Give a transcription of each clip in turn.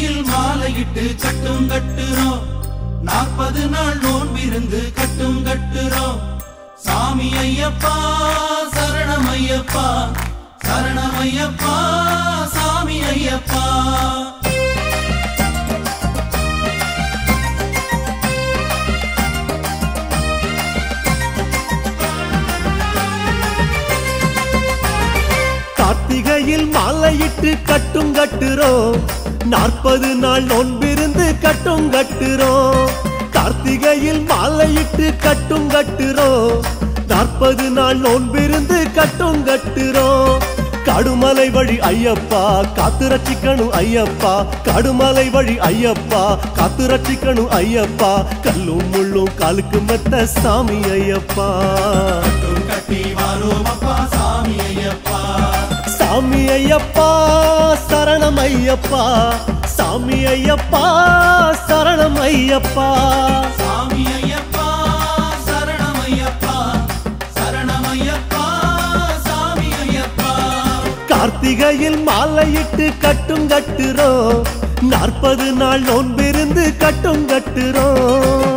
கார்த்திகையில் மாலையிட்டு கட்டும் கட்டுறோம் நாற்பது நாள் நோன்பிருந்து கட்டும் கட்டுறோம் சாமி ஐயப்பா சரணம் ஐயப்பா சரணம் ஐயப்பா சாமி ஐயப்பா கார்த்திகையில் மாலையிட்டு கட்டும் கட்டுறோம் நாற்பது நாள் நோன்பிருந்து கட்டும் கட்டுறோம் கார்த்திகையில் மாலையிட்டு கட்டும் கட்டுறோம் நாற்பது நாள் நோன்பிருந்து கட்டும் கட்டுறோம் கடுமலை வழி ஐயப்பா காத்து ரட்சிக்கணும் ஐயப்பா கடுமலை வழி ஐயப்பா காத்து ரட்சிக்கணும் ஐயப்பா கல்லும் முள்ளும் காலுக்கு மெத்த சாமி ஐயப்பா கட்டும் கட்டி வாரோம் அப்பா சாமி ஐயப்பா சாமி ஐயப்பா சரணம் ஐயப்பா சாமி ஐயப்பா சரணம் ஐயப்பா சாமி ஐயப்பா சரணம் ஐயப்பா சரணம் ஐயப்பா சாமி ஐயப்பா கார்த்திகையில் மாலையிட்டு கட்டும் கட்டுறோம் நாற்பது நாள் நோன்பிருந்து கட்டும் கட்டுறோம்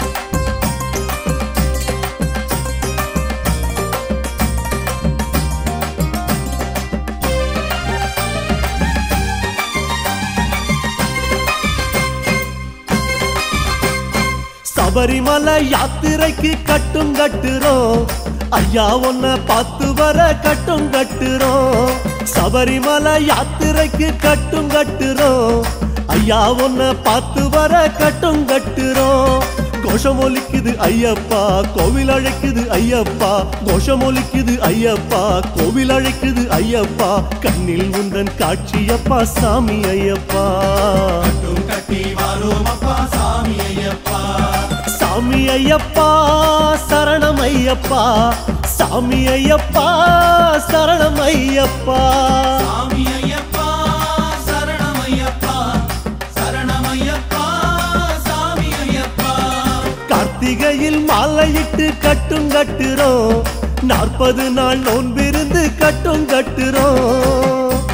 சபரிமலை யாத்திரைக்கு கட்டும் கட்டுறோம் ஐயா உன்னை பார்த்து வர கட்டும் கட்டுறோம் சபரிமலை யாத்திரைக்கு கட்டும் கட்டுறோம் ஐயா உன்னை பார்த்து வர கட்டும் கட்டுறோம் கோஷம் ஒலிக்குது ஐயப்பா கோவில் அழைக்குது ஐயப்பா கோஷம் ஒலிக்குது ஐயப்பா கோவில் அழைக்குது ஐயப்பா கண்ணில் உந்தன் காட்சியப்பா சாமி ஐயப்பா கட்டும் கட்டி வாரோம் அப்பா சாமி ஐயப்பா சாமி ஐயப்பா சரணம் ஐயப்பா சாமி ஐயப்பா சரணம் ஐயப்பா சாமி ஐயப்பா சரணம் ஐயப்பா சரணம் ஐயப்பா சாமி ஐயப்பா கார்த்திகையில் மாலையிட்டு கட்டும் கட்டுறோம் நாற்பது நாள் நோன்பிருந்து கட்டும் கட்டுறோம்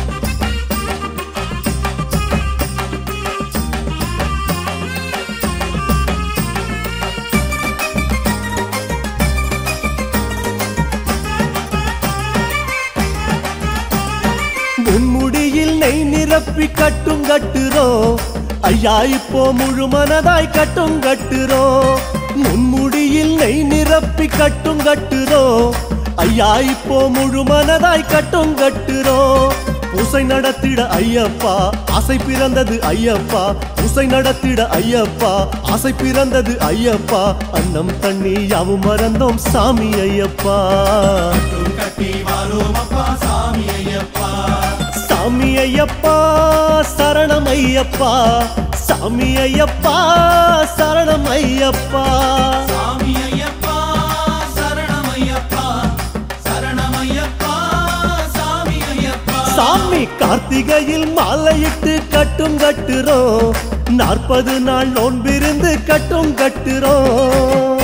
முன்முடியில் நெய் நிரப்பி கட்டும் கட்டுறோம் ஐயா இப்போ முழு மனதாய் கட்டும் கட்டுறோம் முன்முடியில் நெய் நிரப்பி கட்டும் கட்டுறோம் ஐயா இப்போ முழு மனதாய் கட்டும் கட்டுறோம் பூசை நடத்திட ஐயப்பா ஆசை பிறந்தது ஐயப்பா பூசை நடத்திட ஐயப்பா ஆசை பிறந்தது ஐயப்பா அன்னம் தண்ணி யாவும் மறந்தோம் சாமி ஐயப்பா கட்டும் கட்டி வாரோம் அப்பா சாமி ஐயப்பா சாமி ஐயப்பா சரணம் ஐயப்பா சாமி ஐயப்பா சரணம் ஐயப்பா சாமி ஐயப்பா சரணம் ஐயப்பா சரணம் ஐயப்பா சாமி ஐயப்பா சாமி கார்த்திகையில் மாலையிட்டு கட்டும் கட்டுறோம் நாற்பது நாள் நோன்பிருந்து கட்டும் கட்டுறோம்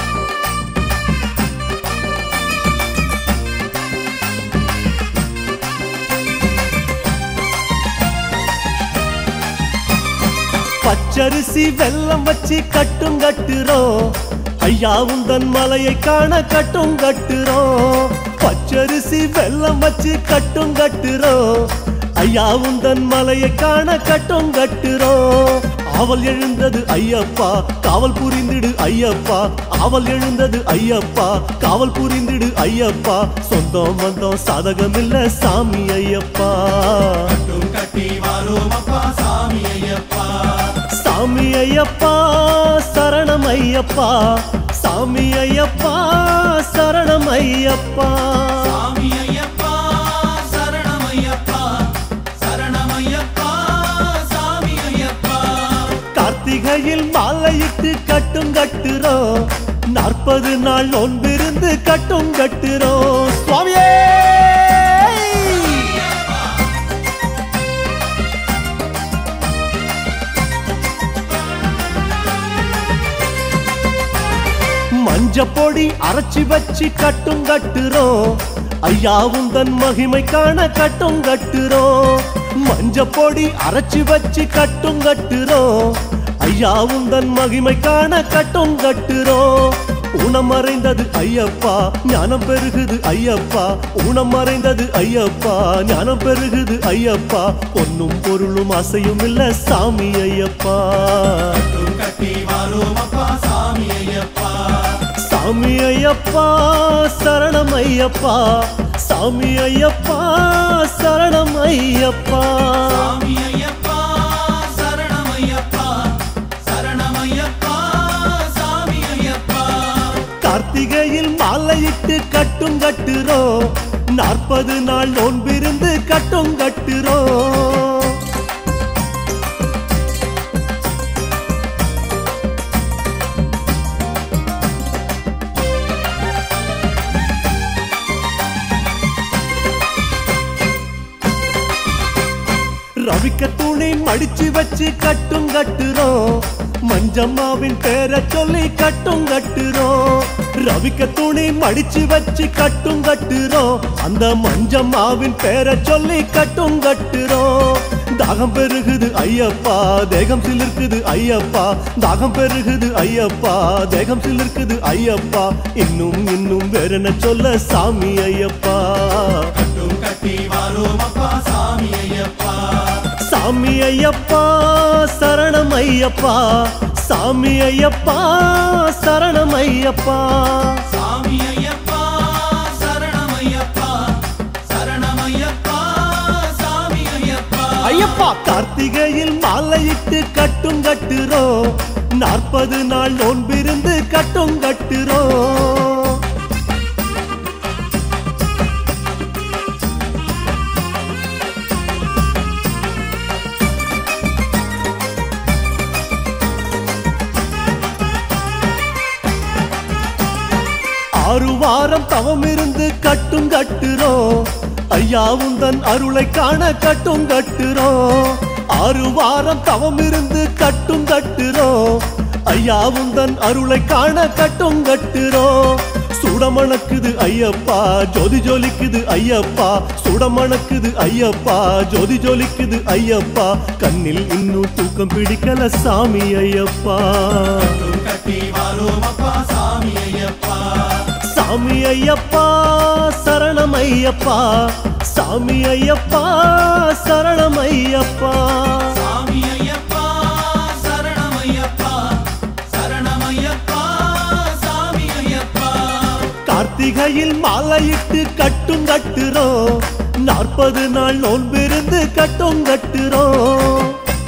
பச்சரிசி வெல்லம் வச்சு கட்டும் கட்டுறோம் ஐயா உந்தன் மலையை காண கட்டும் கட்டுறோம் பச்சரிசி வெல்லம் வச்சு கட்டும் கட்டுறோம் ஐயா உந்தன் மலையை காண கட்டும் கட்டுறோம் ஆவல் எழுந்தது ஐயப்பா காவல் புரிந்திடு ஐயப்பா ஆவல் எழுந்தது ஐயப்பா காவல் புரிந்திடு ஐயப்பா சொந்தம் வந்தோம் சாதகமில்ல சாமி ஐயப்பா கட்டும் கட்டி வாரோம் அப்பா சாமி ஐயப்பா சாமி ஐயப்பா சரணம் ஐயப்பா சாமி ஐயப்பா சரணம் ஐயப்பா சாமி ஐயப்பா சரணம் ஐயப்பா சரணம் ஐயப்பா சாமி ஐயப்பா கார்த்திகையில் மாலையிட்டு கட்டும் கட்டுறோம் நாற்பது நாள் நோன்பிருந்து கட்டும் கட்டுறோம் சுவாமியே மஞ்ச பொடி அரைச்சி வச்சு கட்டும் கட்டுறோம் ஐயா உந்தன் மகிமை காண கட்டும் கட்டுறோம் மஞ்ச பொடி அரைச்சு வச்சு கட்டும் கட்டுறோம் ஐயா உந்தன் மகிமை காண கட்டும் கட்டுறோம் ஊனம் மறைந்தது ஐயப்பா ஞானம் பெருகுது ஐயப்பா ஊனம் மறைந்தது ஐயப்பா ஞானம் பெருகுது ஐயப்பா பொன்னும் பொருளும் அசையும் இல்ல சாமி ஐயப்பா கட்டும் கட்டி வாரோம் அப்பா சாமி ஐயப்பா சாமி ஐயப்பா சரணம் ஐயப்பா சாமி ஐயப்பா சரணம் ஐயப்பா சாமி ஐயப்பா சரணம் ஐயப்பா சரணம் ஐயப்பா சாமி ஐயப்பா கார்த்திகையில் மாலையிட்டு கட்டும் கட்டுறோம் நாற்பது நாள் நோன்பிருந்து கட்டும் கட்டுறோம் ரவிக்க துணி மடிச்சு வச்சு கட்டும் கட்டுறோம் மஞ்சம்மாவின் பேரை சொல்லி கட்டும் கட்டுறோம் ரவிக்க துணி மடிச்சு வச்சு கட்டும் கட்டுறோம் அந்த மஞ்சம்மாவின் பேரை சொல்லி கட்டும் கட்டுறோம் தாகம் பெருகுது ஐயப்பா தேகம் சிலிர்க்குது ஐயப்பா தாகம் பெருகுது ஐயப்பா தேகம் சிலிர்க்குது ஐயப்பா இன்னும் இன்னும் வேறென்ன சொல்ல சாமி ஐயப்பா கட்டும் கட்டி வாரோம் அப்பா சாமி ஐயப்பா சாமி ஐயப்பா சரணம் ஐயப்பா சாமி ஐயப்பா சரணம் ஐயப்பா சாமி ஐயப்பா சரணம் ஐயப்பா சரணம் ஐயப்பா சாமி ஐயப்பா ஐயப்பா கார்த்திகையில் மாலையிட்டு கட்டும் கட்டுறோம் நாற்பது நாள் நோன்பிருந்து கட்டும் கட்டுறோம் ஆறு வாரம் தவம் இருந்து கட்டும் கட்டுறோம் ஐயா உந்தன் அருளை காண கட்டும் கட்டுறோம் ஆறு வாரம் தவம் இருந்து கட்டும் கட்டுறோம் ஐயா உந்தன் அருளை காண கட்டும் கட்டுறோம் சுடமணக்குது ஐயப்பா ஜோதி ஜோலிக்குது ஐயப்பா சுடமணக்குது ஐயப்பா ஜோதி ஜோலிக்குது ஐயப்பா கண்ணில் இன்னும் தூக்கம் பிடிக்கல சாமி ஐயப்பா கட்டும் கட்டி வாரோம் அப்பா சாமி ஐயப்பா சாமி ஐயப்பா சரணம் ஐயப்பா சாமி ஐயப்பா சரணம் ஐயப்பா சாமி ஐயப்பா சரணம் ஐயப்பா சரணம் ஐயப்பா சாமி ஐயப்பா கார்த்திகையில் மாலையிட்டு கட்டும் கட்டுறோம் நாற்பது நாள் நோன்பிருந்து கட்டும் கட்டுறோம்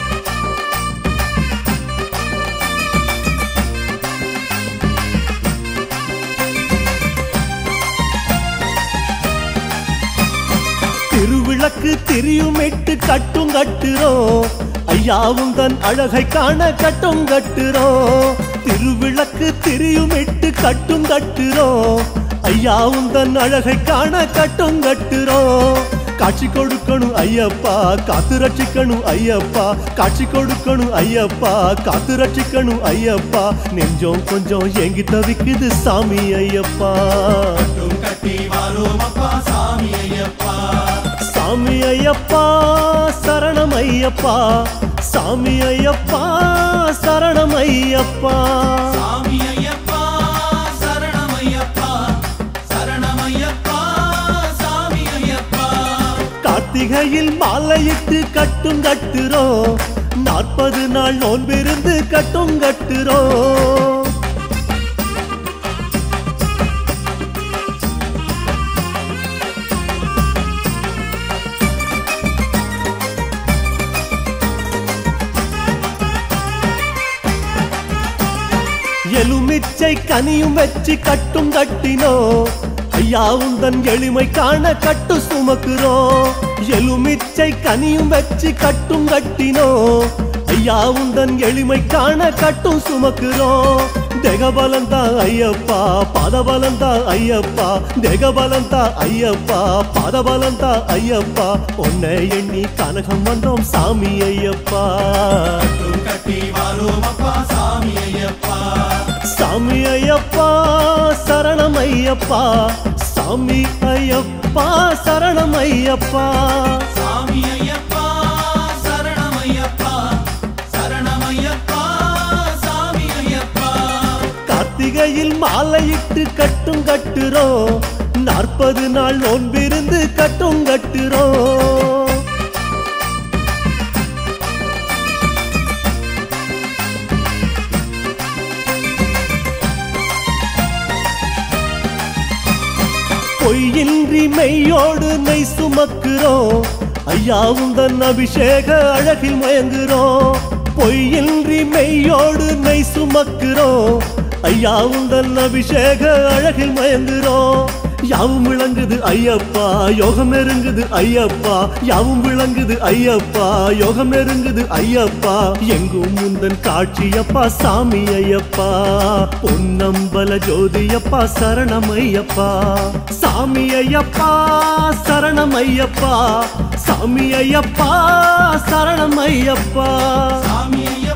திருவிளக்கு திரியுமிட்டு கட்டும் கட்டுறோம் ஐயாவும் தன் அழகை காண கட்டும் கட்டுறோம் திருவிளக்கு திரியுமிட்டு கட்டும் கட்டுறோம் ஐயாவும் தன் அழகை காண கட்டும் கட்டுறோம் காட்சி கொடுக்கணும் ஐயப்பா காத்து ரட்சிக்கணும் ஐயப்பா காட்சி கொடுக்கணும் ஐயப்பா காத்து ரட்சிக்கணும் ஐயப்பா நெஞ்சம் கொஞ்சம் ஏங்கி தவிக்குது சாமி ஐயப்பா கட்டும் கட்டி வாரோம் அப்பா சாமி ஐயப்பா சாமி ஐயப்பா சரணம் ஐயப்பா சாமி ஐயப்பா சரணம் ஐயப்பா சாமி ஐயப்பா சரணம் ஐயப்பா சரணம் ஐயப்பா சாமி ஐயப்பா கார்த்திகையில் மாலையிட்டு கட்டும் கட்டுறோம் நாற்பது நாள் நோன்பிருந்து கட்டும் கட்டுறோம் எலுமிச்சை கனியும் வச்சு கட்டும் கட்டினோ ஐயா உந்தன் எளிமை காண கட்டு சுமக்குறோம் எலுமிச்சை கனியும் வச்சு கட்டும் கட்டினோ ஐயா உந்தன் எளிமை காண கட்டும் சுமக்குறோம் தெகபலந்தா ஐயப்பா பாதபலந்தா ஐயப்பா தெகபலந்தா ஐயப்பா பாதபலந்தா ஐயப்பா உன்னை எண்ணி கனகம் வந்தோம் சாமி ஐயப்பா கட்டும் கட்டி வாரோம் அப்பா சாமி ஐயப்பா சாமி ஐயப்பா சரணம் ஐயப்பா சாமி ஐயப்பா சரணம் ஐயப்பா சாமி ஐயப்பா கார்த்திகையில் மாலையிட்டு கட்டும் கட்டுறோம் நாற்பது நாள் நோன்பிருந்து கட்டும் கட்டுறோம் பொய்யின்றி மெய்யோடு நெய் சுமக்கிறோம் ஐயா உந்தன் அபிஷேக அழகில் மயங்குறோம் பொய்யின்றி மெய்யோடு நெய் சுமக்கிறோம் ஐயா உந்தன் அபிஷேக அழகில் மயங்குறோம் யாவும் விளங்குது ஐயப்பா யோகம் நெருங்குது ஐயப்பா யாவும் விளங்குது ஐயப்பா யோகம் நெருங்குது ஐயப்பா எங்கும் முந்தன் காட்சியப்பா சாமி ஐயப்பா பொன்னம்பல ஜோதியப்பா சரணம் ஐயப்பா சாமி ஐயப்பா சரணம் ஐயப்பா சாமி ஐயப்பா சரணம் ஐயப்பா சாமி ஐயப்பா